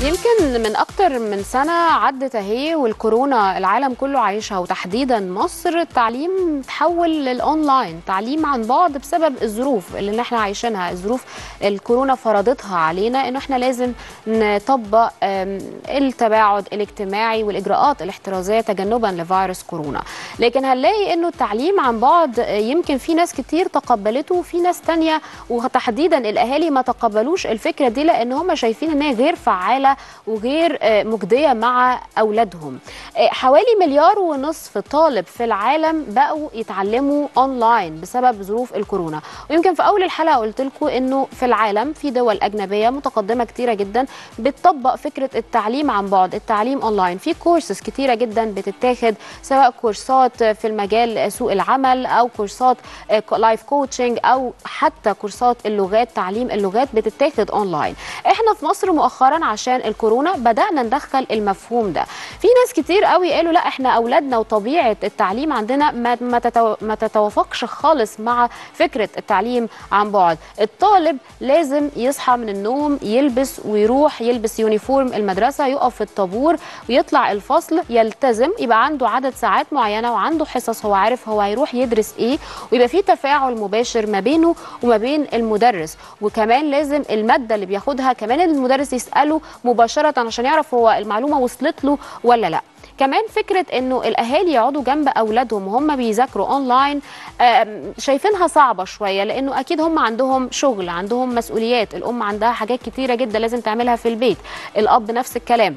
يمكن من اكتر من سنه عدت اهي والكورونا العالم كله عايشها وتحديدا مصر التعليم تحول للاونلاين تعليم عن بعد بسبب الظروف اللي احنا عايشينها الظروف الكورونا فرضتها علينا انه احنا لازم نطبق آم، التباعد الاجتماعي والاجراءات الاحترازيه تجنبا لفيروس كورونا لكن هنلاقي انه التعليم عن بعد آه، يمكن في ناس كتير تقبلته وفي ناس تانية وتحديدا الاهالي ما تقبلوش الفكره دي لان هم شايفين ان هي غير فعاله وغير آه، مجديه مع اولادهم آه، حوالي مليار ونصف طالب في العالم بقوا يتعلموا اونلاين بسبب ظروف الكورونا ويمكن في اول الحلقه قلت لكم انه في العالم في دول اجنبيه متقدمه كتيره جدا بتطبق فكره التعليم عن بعد التعليم اونلاين في كورسز كتيره جدا بتتاخد سواء كورسات في المجال سوق العمل او كورسات لايف كوتشنج او حتى كورسات اللغات تعليم اللغات بتتاخد اونلاين احنا في مصر مؤخرا عشان الكورونا بدانا ندخل المفهوم ده في ناس كتير قوي قالوا لا احنا اولادنا وطبيعه التعليم عندنا ما ما, تتو ما تتوافقش خالص مع فكره التعليم عن بعد الطالب لازم يصحى من النوم يلبس ويروح يلبس يونيفورم المدرسه يقف في الطابور ويطلع الفصل يلتزم يبقى عنده عدد ساعات معينه وعنده حصص هو عارف هو هيروح يدرس ايه ويبقى في تفاعل مباشر ما بينه وما بين المدرس وكمان لازم الماده اللي بياخدها كمان المدرس يساله مباشره عشان يعرف هو المعلومه وصلت له ولا لا كمان فكره انه الاهالي يقعدوا جنب اولادهم وهم بيذاكروا اونلاين آم، شايفينها صعبه شويه لانه اكيد هم عندهم شغل عندهم مسؤوليات الام عندها حاجات كتيره جدا لازم تعملها في البيت الاب نفس الكلام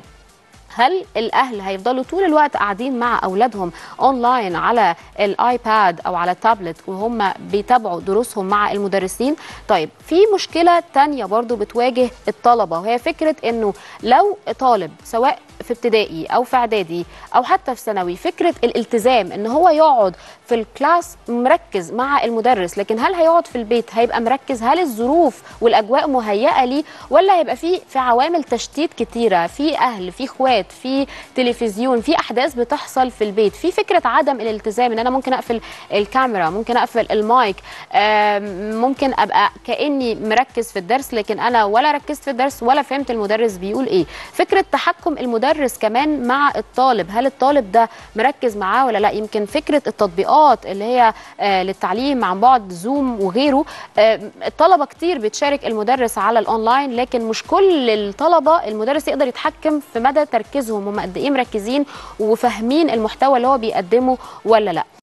هل الاهل هيفضلوا طول الوقت قاعدين مع اولادهم اونلاين على الايباد او على التابلت وهم بيتابعوا دروسهم مع المدرسين طيب في مشكله تانية برضو بتواجه الطلبه وهي فكره انه لو طالب سواء في ابتدائي او في اعدادي او حتى في ثانوي فكره الالتزام ان هو يقعد في الكلاس مركز مع المدرس لكن هل هيقعد في البيت هيبقى مركز هل الظروف والاجواء مهيئه ليه ولا هيبقى في في عوامل تشتيت كتيره في اهل في اخوات في تلفزيون في احداث بتحصل في البيت في فكره عدم الالتزام ان انا ممكن اقفل الكاميرا ممكن اقفل المايك آم، ممكن ابقى كاني مركز في الدرس لكن انا ولا ركزت في الدرس ولا فهمت المدرس بيقول ايه فكره تحكم المدرس كمان مع الطالب هل الطالب ده مركز معاه ولا لا يمكن فكره التطبيقات اللي هي آه، للتعليم عن بعد زوم وغيره آه، الطلبه كتير بتشارك المدرس على الاونلاين لكن مش كل الطلبه المدرس يقدر يتحكم في مدى تركيزهم هم قد ايه مركزين وفاهمين المحتوى اللي هو بيقدمه ولا لا